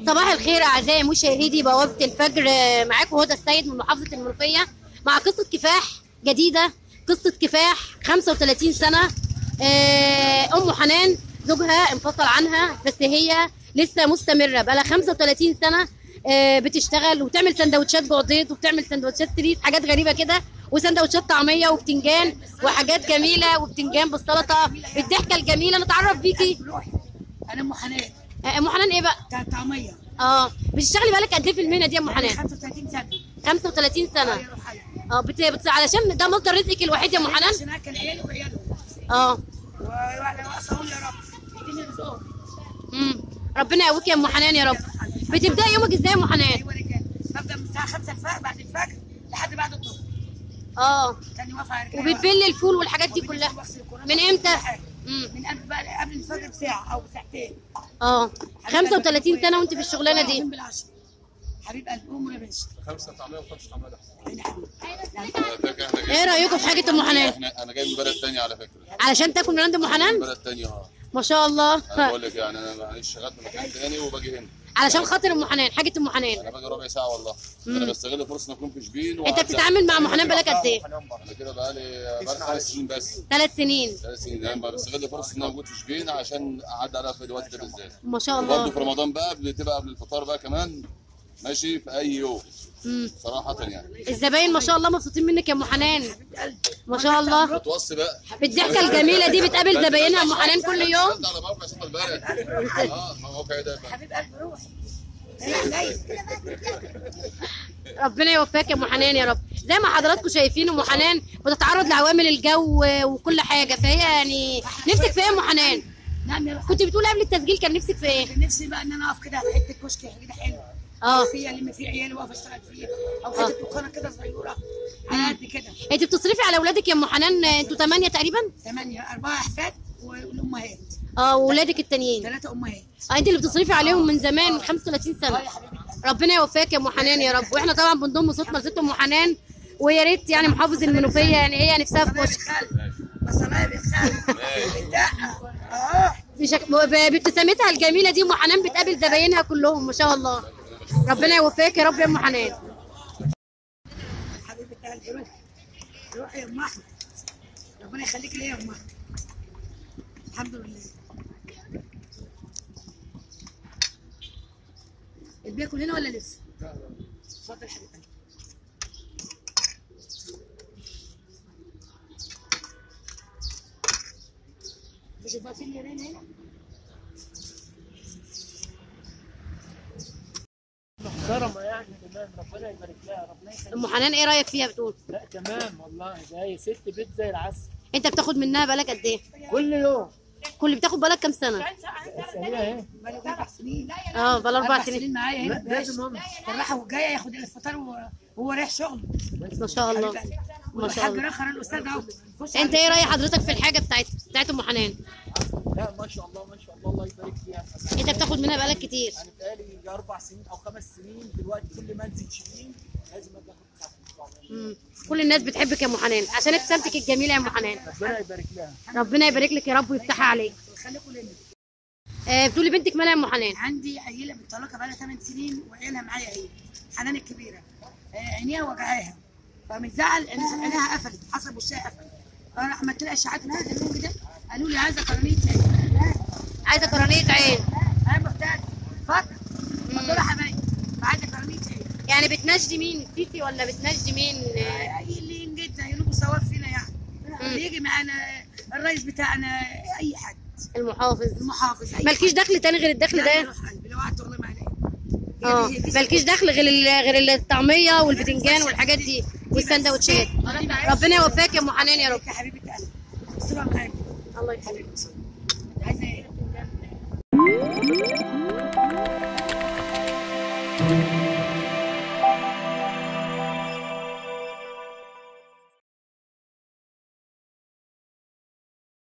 صباح الخير اعزائي مشاهدي بوابه الفجر آه، معاكم هدى السيد من محافظه المنوفيه مع قصه كفاح جديده قصه كفاح 35 سنه آه، ام حنان زوجها انفصل عنها بس هي لسه مستمره بقى لها 35 سنه آه، بتشتغل وبتعمل سندوتشات جعضيط وبتعمل سندوتشات تريس حاجات غريبه كده وسندوتشات طعميه وبتنجان وحاجات جميله وبتنجان بالسلطه بالضحكه الجميله نتعرف بيكي روحي انا ام حنان آه، ام حنان ايه بقى بتاع طعميه اه بتشتغلي بالك قد ايه في المهنه دي يا ام بقالي حنان 35 سنه 35 آه سنه يا روحي اه بت... بت... علشان ده مصدر رزقك الوحيد يا ام حنان عشان اكل عيالي وعيالهم اه وانا واقفه اقول يا رب اديني رزقهم امم ربنا يقويك يا ام حنان يا رب بتبداي يومك ازاي يا ام حنان ايوه رجال ببدا من الساعه 5 الفجر بعد الفجر لحد بعد الظهر اه تاني واقفه على رجلي وبتبلي الفول والحاجات دي كلها من امتى امم من قبل بقى قبل الفجر بساعه او بساعتين اه 35 سنه وانت في الشغلانه دي يوم بالعشرة حبيب قلبي قوم يا باشا خمسة طعمية وخمسة طعمية لحمة. عيني حبيبي يعني فاكر احنا جايين- ايه رايكم في حاجه ام حنان احنا انا جاي من بلد تانية على فكرة علشان تاكل من عند ام من حنان بلد تانية اه ما شاء الله انا بقول لك يعني انا معلش شغال في مكان تاني وباجي هنا علشان خاطر ام حنان حاجه ام حنان انا باجي ربع ساعة والله انا بستغل فرصة ان اكون في شبين انت وأعدي- بتتعامل مع ام حنان بقالك قد ايه انا كده بقالي بقالي خمس سنين بس ثلاث سنين ثلاث سنين انا بستغل فرصة ان انا موجود في شبين عشان اعدي عليها في الوقت ده بالذات ما شاء وبرضه الله في رمضان بقى بتبقى قبل الفطار بقى كمان ماشي في اي يوم امم صراحة يعني الزباين ما شاء الله مبسوطين منك يا ام حنان ما شاء الله بتوصي بقى بالضحكه الجميله دي بتقابل زباينها ام حنان كل يوم دخلت على موقع اسمه البلد اه الموقع ده بقى. حبيب قلبي روحي هي عينيا ربنا يوفقك يا ام حنان يا رب زي ما حضراتكم شايفين ام حنان بتتعرض لعوامل الجو وكل حاجه فهي يعني نفسك في ايه يا ام حنان نعم يا روحي كنت بتقول قبل التسجيل كان نفسك في ايه كان نفسي بقى ان انا اقف كده على حته كشك كده حلو اه فيها اللي فيه عيالي واقف اشتغل فيها او حته دكانه كده صغيره على قد كده انت بتصرفي على اولادك يا ام حنان انتوا ثمانيه تقريبا ثمانيه اربعه احفاد والامهات اه واولادك التانيين ثلاثه امهات اه انت اللي بتصرفي عليهم من زمان من 35 اه سنه يا حبيبي ربنا يوفقك يا ام حنان يا رب واحنا طبعا بنضم صوتنا لست ام حنان ويا ريت يعني محافظ المنوفيه يعني هي نفسها في صلاة كشك بالخال صلاة بالخال الدقه اه بشك... ب- بابتسامتها الجميله دي ام حنان بتقابل زباينها كلهم ما شاء الله ربنا يوفقك يا رب يا ام حنان حبيبه قلبي روحي روحي يا ام احمد ربنا يخليك ليا يا ام احمد الحمد لله بياكل هنا ولا لسه؟ اتفضل يا حبيب قلبي مش يبقى في اليرين هنا؟ محترمة يعني تمام ربنا يبارك لها ربنا يخليها ام حنان ايه رايك فيها بتقول لا تمام والله ده هي ست بيت زي العسل انت بتاخد منها بالك قد ايه كل يوم كل بتاخد بالك كام سنه اساليها ايه بقى اربع سنين اه بقى اربع اربع سنين سنين معايا هنا لا لازم هم الراحه والجايه ياخد الفطار وهو- وهو رايح شغل ما شاء الله ما شاء الحاج الله رخر الاستاذ اهو خش انت ايه راي حضرتك في الحاجه بتاعت بتاعت ام حنان لا ما شاء الله ما شاء الله الله يبارك فيها انت بتاخد منها بالك كتير انا بقالي يجي اربع سنين او خمس سنين دلوقتي كل ما انزل شيلين لازم اجي اخد خمسة. مم. كل الناس بتحبك يا ام حنان عشان ابتسامتك الجميله يا ام حنان ربنا يبارك لها ربنا يبارك لك يا رب ويفتحها عليك خليكم لنا آه بتقولي بنتك مالها يا ام حنان عندي عيله مطلقه بقى لها 8 سنين وعيالها معايا هي حنان الكبيره آه، عينيها وجعاها فمتزعل إن عينيها قفلت حسب وشها قفلت فانا عملت لها اشاعات بتاعت النوم كده قالوا لي عايزه قرنيه عين عايزه قرنيه عين انا محتاج فكر قلت لها حبايبي فعايزه قرنيه عين يعني بتناشدي مين فيفي ولا بتناشدي مين آه، قايلين جدا يقولوا صواف فينا يعني اللي يجي معانا الرئيس بتاعنا اي حد المحافظ المحافظ اي مالكيش دخل تاني غير الدخل لا ده يروح قلبي لو قعدت والله ما عليك اه مالكيش دخل غير ال- غير الطعميه والبتنجان والحاجات دي والسندوتشات ربنا يوفقك يا ام حنان يا رب يا حبيبه قلبي استرها معاك الله يخليك عايزه ايه